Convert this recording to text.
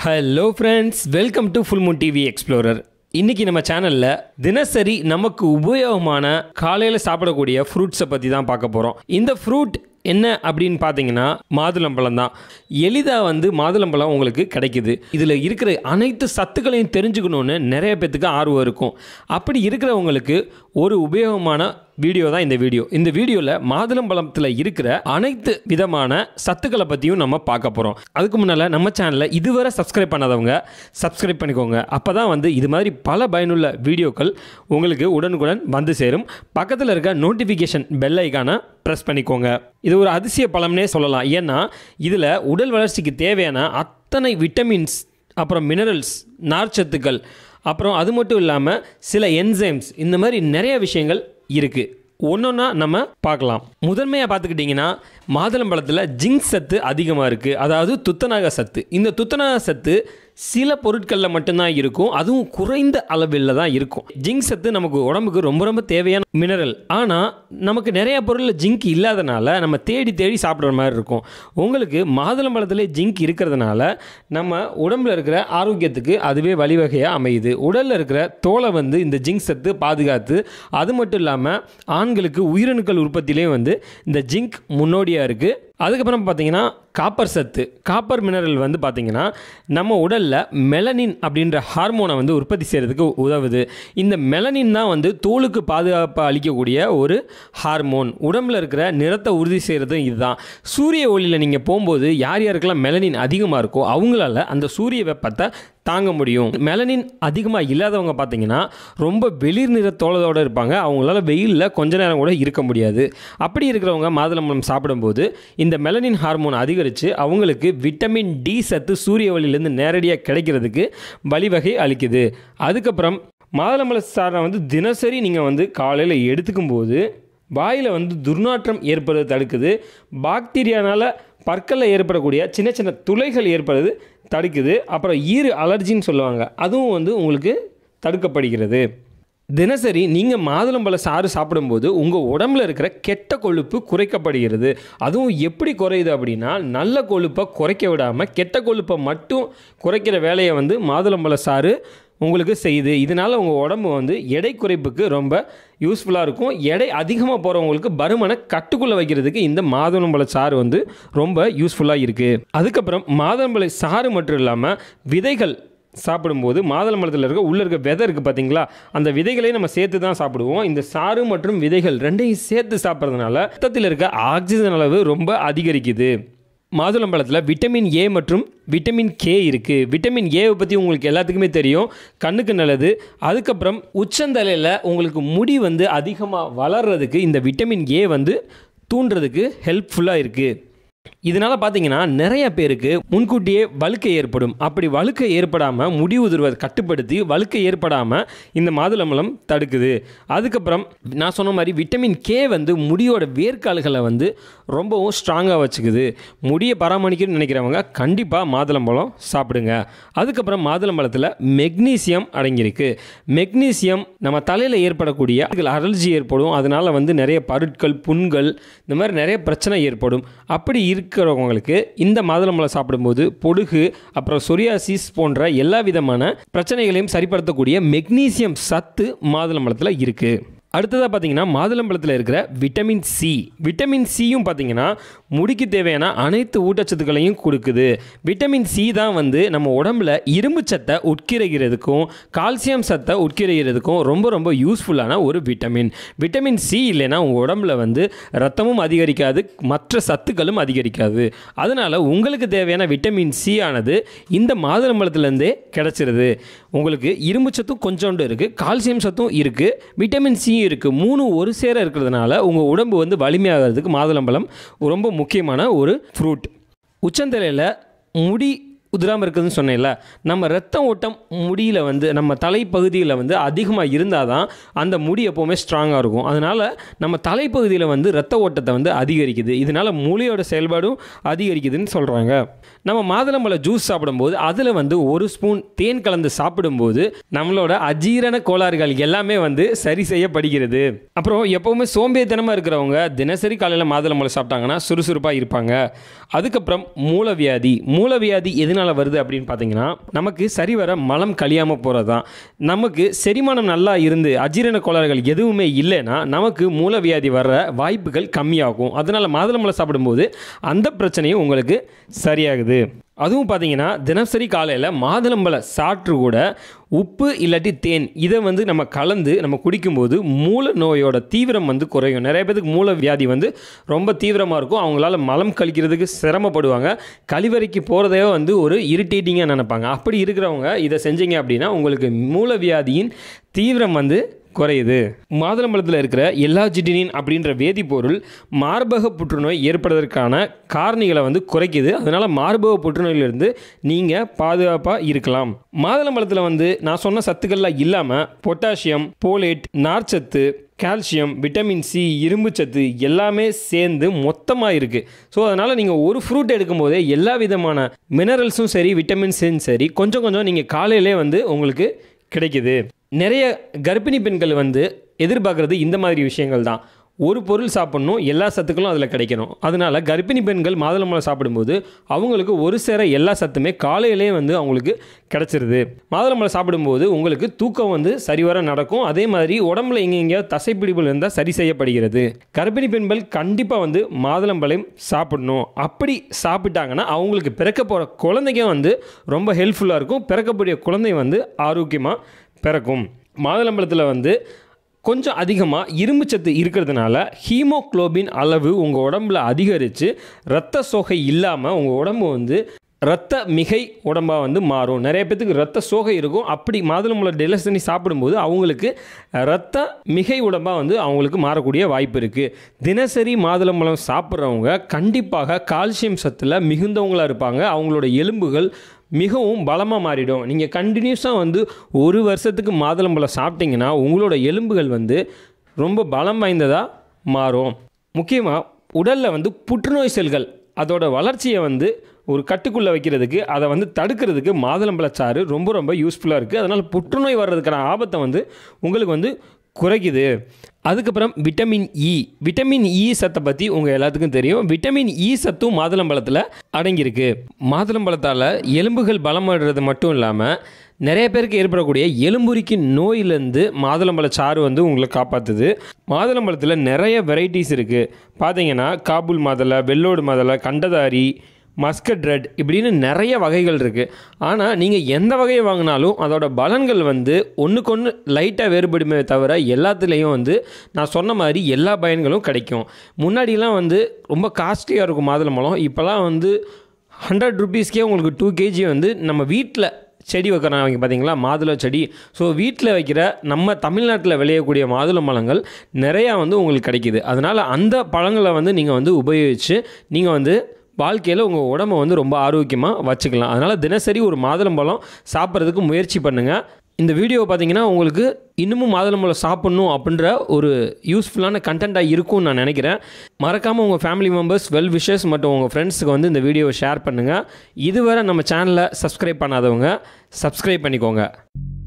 hello friends welcome to full moon TV explorer இன்னைக்கு நம்ம சேனலில் தினசரி நமக்கு உபயோகமான காலையில் சாப்பிடக்கூடிய ஃப்ரூட்ஸை பற்றி தான் பார்க்க போகிறோம் இந்த ஃப்ரூட் என்ன அப்படின்னு பார்த்தீங்கன்னா மாதுளம்பழம் தான் எளிதாக வந்து மாதுளம்பழம் உங்களுக்கு கிடைக்குது இதில் இருக்கிற அனைத்து சத்துக்களையும் தெரிஞ்சுக்கணுன்னு நிறைய பேத்துக்கு ஆர்வம் இருக்கும் அப்படி இருக்கிறவங்களுக்கு ஒரு உபயோகமான வீடியோ தான் இந்த வீடியோ இந்த வீடியோவில் மாதுளம்பழத்தில் இருக்கிற அனைத்து விதமான சத்துக்களை பற்றியும் நம்ம பார்க்க போகிறோம் அதுக்கு முன்னால் நம்ம சேனலில் இதுவரை சப்ஸ்கிரைப் பண்ணாதவங்க சப்ஸ்கிரைப் பண்ணிக்கோங்க அப்போ தான் வந்து இது மாதிரி பல பயனுள்ள வீடியோக்கள் உங்களுக்கு உடனுக்குடன் வந்து சேரும் பக்கத்தில் இருக்க நோட்டிஃபிகேஷன் பெல் ஐக்கானை ப்ரெஸ் பண்ணிக்கோங்க இது ஒரு அதிசய பழம்னே சொல்லலாம் ஏன்னா இதில் உடல் வளர்ச்சிக்கு தேவையான அத்தனை விட்டமின்ஸ் அப்புறம் மினரல்ஸ் நார்ச்சத்துக்கள் அப்புறம் அது மட்டும் இல்லாமல் சில என்சைம்ஸ் இந்த மாதிரி நிறைய விஷயங்கள் இருக்குது ஒன்றொன்னா நம்ம பார்க்கலாம் முதன்மையாக பார்த்துக்கிட்டிங்கன்னா மாதுளம்பழத்தில் ஜிங்க் சத்து அதிகமாக இருக்குது அதாவது துத்தநாக சத்து இந்த துத்தநாக சத்து சில பொருட்களில் மட்டும்தான் இருக்கும் அதுவும் குறைந்த அளவில் தான் இருக்கும் ஜிங்க் சத்து நமக்கு உடம்புக்கு ரொம்ப ரொம்ப தேவையான மினரல் ஆனால் நமக்கு நிறைய பொருளில் ஜிங்க் இல்லாதனால நம்ம தேடி தேடி சாப்பிட்ற மாதிரி இருக்கும் உங்களுக்கு மாதுளம்பழத்தில் ஜிங்க் இருக்கிறதுனால நம்ம உடம்புல இருக்கிற ஆரோக்கியத்துக்கு அதுவே வழிவகையாக அமையுது உடலில் இருக்கிற தோலை வந்து இந்த ஜிங்க் சத்து பாதுகாத்து அது மட்டும் இல்லாமல் ஆண்களுக்கு உயிரணுக்கள் உற்பத்தியிலையும் வந்து இந்த ஜிங்க் முன்னோடியாக இருக்குது அதுக்கப்புறம் பார்த்தீங்கன்னா காப்பர் சத்து காப்பர் மினரல் வந்து பார்த்தீங்கன்னா நம்ம உடலில் மெலனின் அப்படின்ற ஹார்மோனை வந்து உற்பத்தி செய்கிறதுக்கு உதவுது இந்த மெலனின் தான் வந்து தோலுக்கு பாதுகாப்பு அளிக்கக்கூடிய ஒரு ஹார்மோன் உடம்புல இருக்கிற நிறத்தை உறுதி செய்கிறதும் இதுதான் சூரிய ஒளியில் நீங்கள் போகும்போது யார் யாருக்கெல்லாம் மெலனின் அதிகமாக இருக்கோ அவங்களால அந்த சூரிய வெப்பத்தை தாங்க முடியும் மெலனின் அதிகமாக இல்லாதவங்க பார்த்தீங்கன்னா ரொம்ப வெளிர் நிற தோளத்தோடு இருப்பாங்க அவங்களால வெயிலில் கொஞ்ச நேரம் கூட இருக்க முடியாது அப்படி இருக்கிறவங்க மாதுளம்பழம் சாப்பிடும்போது இந்த மெலனின் ஹார்மோன் அதிகரித்து அவங்களுக்கு விட்டமின் டி சத்து சூரிய ஒளியிலேருந்து நேரடியாக கிடைக்கிறதுக்கு வழிவகை அளிக்குது அதுக்கப்புறம் மாதுளம்பழ சாரை வந்து தினசரி நீங்கள் வந்து காலையில் எடுத்துக்கும் போது வாயில் வந்து துர்நாற்றம் ஏற்படுறது தடுக்குது பாக்டீரியானால் பற்களில் ஏற்படக்கூடிய சின்ன சின்ன துளைகள் ஏற்படுறது தடுக்குது அப்புறம் ஈறு அலர்ஜின்னு சொல்லுவாங்க அதுவும் வந்து உங்களுக்கு தடுக்கப்படுகிறது தினசரி நீங்கள் மாதுளம்பழ சாறு சாப்பிடும்போது உங்கள் உடம்புல இருக்கிற கெட்ட கொழுப்பு குறைக்கப்படுகிறது அதுவும் எப்படி குறையுது அப்படின்னா நல்ல கொழுப்பை குறைக்க விடாமல் கெட்ட கொழுப்பை மட்டும் குறைக்கிற வேலையை வந்து மாதுளம்பழ சாறு உங்களுக்கு செய்யுது இதனால் உங்கள் உடம்பு வந்து எடை குறைப்புக்கு ரொம்ப யூஸ்ஃபுல்லாக இருக்கும் எடை அதிகமாக போகிறவங்களுக்கு பருமனை கட்டுக்குள்ளே வைக்கிறதுக்கு இந்த மாதுளம்பழ சாறு வந்து ரொம்ப யூஸ்ஃபுல்லாக இருக்குது அதுக்கப்புறம் மாதுளம்பழ சாறு மட்டும் இல்லாமல் விதைகள் சாப்பிடும்போது மாதுளம்பழத்தில் இருக்க உள்ளே இருக்க விதை இருக்குது பார்த்தீங்களா அந்த விதைகளையும் நம்ம சேர்த்து தான் சாப்பிடுவோம் இந்த சாறு மற்றும் விதைகள் ரெண்டையும் சேர்த்து சாப்பிட்றதுனால ரத்தத்தில் இருக்க ஆக்சிஜன் அளவு ரொம்ப அதிகரிக்குது மாதுளம்பழத்தில் விட்டமின் ஏ மற்றும் விட்டமின் கே இருக்குது விட்டமின் ஏவை பற்றி உங்களுக்கு எல்லாத்துக்குமே தெரியும் கண்ணுக்கு நல்லது அதுக்கப்புறம் உச்சந்தலையில் உங்களுக்கு முடி வந்து அதிகமாக வளர்கிறதுக்கு இந்த விட்டமின் ஏ வந்து தூண்டுறதுக்கு ஹெல்ப்ஃபுல்லாக இருக்குது இதனால் பார்த்தீங்கன்னா நிறைய பேருக்கு முன்கூட்டியே வழுக்கை ஏற்படும் அப்படி வழுக்கை ஏற்படாமல் முடி உதிர்வதை கட்டுப்படுத்தி வழுக்கை ஏற்படாமல் இந்த மாதுளம்பழம் தடுக்குது அதுக்கப்புறம் நான் சொன்ன மாதிரி விட்டமின் கே வந்து முடியோட வேர்க்கால்களை வந்து ரொம்பவும் ஸ்ட்ராங்காக வச்சுக்குது முடியை பராமரிக்கணும்னு நினைக்கிறவங்க கண்டிப்பாக மாதுளம்பழம் சாப்பிடுங்க அதுக்கப்புறம் மாதுளம்பழத்தில் மெக்னீசியம் அடங்கியிருக்கு மெக்னீசியம் நம்ம தலையில் ஏற்படக்கூடிய அலர்ஜி ஏற்படும் அதனால் வந்து நிறைய பருட்கள் புண்கள் இந்த மாதிரி நிறைய பிரச்சனை ஏற்படும் அப்படி இருக்கிறவங்களுக்கு இந்த மாதுளம்பழம் சாப்பிடும்போது பொடுகு அப்புறம் சொரியாசிஸ் போன்ற எல்லா விதமான பிரச்சனைகளையும் சரிப்படுத்தக்கூடிய மெக்னீசியம் சத்து மாதுளம்பழத்தில் இருக்குது அடுத்ததாக பார்த்தீங்கன்னா மாதுளம்பழத்தில் இருக்கிற விட்டமின் சி விட்டமின் சியும் பார்த்தீங்கன்னா முடிக்கு தேவையான அனைத்து ஊட்டச்சத்துக்களையும் கொடுக்குது விட்டமின் சி தான் வந்து நம்ம உடம்புல இரும்பு சத்தை உட்கிரைகிறதுக்கும் கால்சியம் சத்தை உட்கிரைகிறதுக்கும் ரொம்ப ரொம்ப யூஸ்ஃபுல்லான ஒரு விட்டமின் விட்டமின் சி இல்லைன்னா உங்கள் உடம்புல வந்து ரத்தமும் அதிகரிக்காது மற்ற சத்துக்களும் அதிகரிக்காது அதனால் உங்களுக்கு தேவையான விட்டமின் சி ஆனது இந்த மாதுளம்பழத்துலேருந்தே கிடச்சிருது உங்களுக்கு இரும்பு சத்தும் கொஞ்சோண்டு இருக்குது கால்சியம் சத்தும் இருக்குது விட்டமின் சி இருக்குது மூணு ஒரு சேர இருக்கிறதுனால உங்கள் உடம்பு வந்து வலிமையாகிறதுக்கு மாதுளம்பழம் ரொம்ப முக்கியமான ஒரு ஃப்ரூட் உச்சந்தலையில் முடி உதிராமல் இருக்குதுன்னு சொன்னேன்ல நம்ம ரத்த ஓட்டம் முடியில் வந்து நம்ம தலைப்பகுதியில் வந்து அதிகமாக இருந்தால் தான் அந்த முடி எப்போவுமே ஸ்ட்ராங்காக இருக்கும் அதனால் நம்ம தலைப்பகுதியில் வந்து ரத்த ஓட்டத்தை வந்து அதிகரிக்குது இதனால் மூளையோட செயல்பாடும் அதிகரிக்குதுன்னு சொல்கிறாங்க நம்ம மாதுளம்பழ ஜூஸ் சாப்பிடும்போது அதில் வந்து ஒரு ஸ்பூன் தேன் கலந்து சாப்பிடும்போது நம்மளோட அஜீரண கோளாறுகள் எல்லாமே வந்து சரி செய்யப்படுகிறது அப்புறம் எப்போவுமே சோம்பேறித்தனமாக இருக்கிறவங்க தினசரி காலையில் மாதுளம்பழம் சாப்பிட்டாங்கன்னா சுறுசுறுப்பாக இருப்பாங்க அதுக்கப்புறம் மூலவியாதி மூலவியாதி எதனால் எதனால் வருது அப்படின்னு பார்த்தீங்கன்னா நமக்கு சரிவர மலம் கழியாமல் போகிறது தான் நமக்கு செரிமானம் நல்லா இருந்து அஜீரண கோளாறுகள் எதுவுமே இல்லைன்னா நமக்கு மூலவியாதி வர்ற வாய்ப்புகள் கம்மியாகும் அதனால் மாதுளம்பழம் சாப்பிடும்போது அந்த பிரச்சனையும் உங்களுக்கு சரியாகுது அதுவும் பார்த்தீங்கன்னா தினசரி காலையில் மாதுளம்பழ சாற்று கூட உப்பு இல்லாட்டி தேன் இதை வந்து நம்ம கலந்து நம்ம குடிக்கும்போது மூல நோயோட தீவிரம் வந்து குறையும் நிறைய பேருக்கு மூல வியாதி வந்து ரொம்ப தீவிரமாக இருக்கும் அவங்களால மலம் கழிக்கிறதுக்கு சிரமப்படுவாங்க கழிவறைக்கு போகிறதே வந்து ஒரு இரிட்டேட்டிங்காக நினைப்பாங்க அப்படி இருக்கிறவங்க இதை செஞ்சீங்க அப்படின்னா உங்களுக்கு மூலவியாதியின் தீவிரம் வந்து குறையுது மாதுளம்பழத்தில் இருக்கிற எல்லாஜிட்டினின் அப்படின்ற வேதிப்பொருள் மார்பக புற்றுநோய் ஏற்படுவதற்கான காரணிகளை வந்து குறைக்குது அதனால் மார்பக புற்றுநோயிலிருந்து நீங்கள் பாதுகாப்பாக இருக்கலாம் மாதுளம்பழத்தில் வந்து நான் சொன்ன சத்துக்கள்லாம் இல்லாமல் பொட்டாசியம் போலேட் நார்ச்சத்து கால்சியம் விட்டமின் சி இரும்பு சத்து எல்லாமே சேர்ந்து மொத்தமாக இருக்குது ஸோ அதனால் நீங்கள் ஒரு ஃப்ரூட் எடுக்கும்போதே எல்லா விதமான மினரல்ஸும் சரி விட்டமின்ஸும் சரி கொஞ்சம் கொஞ்சம் நீங்கள் காலையிலே வந்து உங்களுக்கு கிடைக்குது நிறைய கர்ப்பிணி பெண்கள் வந்து எதிர்பார்க்குறது இந்த மாதிரி விஷயங்கள் தான் ஒரு பொருள் சாப்பிட்ணும் எல்லா சத்துக்களும் அதில் கிடைக்கணும் அதனால கர்ப்பிணி பெண்கள் மாதுளம்பழம் சாப்பிடும்போது அவங்களுக்கு ஒரு சேர எல்லா சத்துமே காலையிலே வந்து அவங்களுக்கு கிடச்சிருது மாதுளம்பழம் சாப்பிடும்போது உங்களுக்கு தூக்கம் வந்து சரிவர நடக்கும் அதே மாதிரி உடம்புல எங்கெங்கேயோ தசைப்பிடிப்புகள் இருந்தால் சரி செய்யப்படுகிறது கர்ப்பிணி பெண்கள் கண்டிப்பாக வந்து மாதுளம்பழம் சாப்பிடணும் அப்படி சாப்பிட்டாங்கன்னா அவங்களுக்கு பிறக்க போகிற குழந்தைக்கும் வந்து ரொம்ப ஹெல்ப்ஃபுல்லாக இருக்கும் பிறக்கக்கூடிய குழந்தை வந்து ஆரோக்கியமாக பிறக்கும் மாதுளம்பழத்தில் வந்து கொஞ்சம் அதிகமாக இரும்புச்சத்து இருக்கிறதுனால ஹீமோக்ளோபின் அளவு உங்கள் உடம்புல அதிகரித்து இரத்த சோகை இல்லாமல் உங்கள் உடம்பு வந்து ரத்த மிகை உடம்பாக வந்து மாறும் நிறைய பேத்துக்கு ரத்த சோகை இருக்கும் அப்படி மாதுளம்பழம் டெலசனி சாப்பிடும்போது அவங்களுக்கு ரத்த மிகை உடம்பாக வந்து அவங்களுக்கு மாறக்கூடிய வாய்ப்பு இருக்குது தினசரி மாதுளம்பழம் சாப்பிட்றவங்க கண்டிப்பாக கால்சியம் சத்தில் மிகுந்தவங்களாக இருப்பாங்க அவங்களோட எலும்புகள் மிகவும் பலமாக மாறிடும் நீங்கள் கண்டினியூஸாக வந்து ஒரு வருஷத்துக்கு மாதுளம்பழம் சாப்பிட்டீங்கன்னா உங்களோட எலும்புகள் வந்து ரொம்ப பலம் வாய்ந்ததாக மாறும் முக்கியமாக உடலில் வந்து புற்றுநோய் செல்கள் அதோட வளர்ச்சியை வந்து ஒரு கட்டுக்குள்ளே வைக்கிறதுக்கு அதை வந்து தடுக்கிறதுக்கு மாதுளம்பழச்சாறு ரொம்ப ரொம்ப யூஸ்ஃபுல்லாக இருக்குது அதனால் புற்றுநோய் வர்றதுக்கான ஆபத்தை வந்து உங்களுக்கு வந்து குறைக்குது அதுக்கப்புறம் விட்டமின் இ விட்டமின் இ சத்தை பற்றி உங்கள் எல்லாத்துக்கும் தெரியும் விட்டமின் இ சத்தும் மாதுளம்பழத்தில் அடங்கியிருக்கு மாதுளம்பழத்தால் எலும்புகள் பலமாடுறது மட்டும் இல்லாமல் நிறைய பேருக்கு ஏற்படக்கூடிய எலும்புரிக்கு நோயிலேருந்து மாதுளம்பழச்சாறு வந்து உங்களை காப்பாற்றுது மாதுளம்பழத்தில் நிறைய வெரைட்டிஸ் இருக்குது பார்த்தீங்கன்னா காபூல் மாதுளை வெள்ளோடு மாதுளை கண்டதாரி மஸ்கட் ரெட் இப்படின்னு நிறைய வகைகள் இருக்குது ஆனால் நீங்கள் எந்த வகையை வாங்கினாலும் அதோட பலன்கள் வந்து ஒன்றுக்கொன்று லைட்டாக வேறுபடுமே தவிர எல்லாத்துலேயும் வந்து நான் சொன்ன மாதிரி எல்லா பயன்களும் கிடைக்கும் முன்னாடிலாம் வந்து ரொம்ப காஸ்ட்லியாக இருக்கும் மாதுளம்பழம் இப்போலாம் வந்து ஹண்ட்ரட் ருபீஸ்க்கே உங்களுக்கு டூ கேஜி வந்து நம்ம வீட்டில் செடி வைக்கிறாங்க பார்த்தீங்களா மாதுளை செடி ஸோ வீட்டில் வைக்கிற நம்ம தமிழ்நாட்டில் விளையக்கூடிய மாதுளை பழங்கள் நிறையா வந்து உங்களுக்கு கிடைக்கிது அதனால் அந்த பழங்களை வந்து நீங்கள் வந்து உபயோகித்து நீங்கள் வந்து வாழ்க்கையில் உங்கள் உடம்பை வந்து ரொம்ப ஆரோக்கியமாக வச்சுக்கலாம் அதனால் தினசரி ஒரு மாதுளம்பழம் சாப்பிட்றதுக்கு முயற்சி பண்ணுங்கள் இந்த வீடியோ பார்த்தீங்கன்னா உங்களுக்கு இன்னமும் மாதுளம்பழம் சாப்பிட்ணும் அப்படின்ற ஒரு யூஸ்ஃபுல்லான கண்டென்ட்டாக இருக்கும்னு நான் நினைக்கிறேன் மறக்காமல் உங்கள் ஃபேமிலி மெம்பர்ஸ் வெல் விஷஸ் மற்றும் உங்கள் ஃப்ரெண்ட்ஸுக்கு வந்து இந்த வீடியோவை ஷேர் பண்ணுங்கள் இதுவரை நம்ம சேனலை சப்ஸ்கிரைப் பண்ணாதவங்க சப்ஸ்கிரைப் பண்ணிக்கோங்க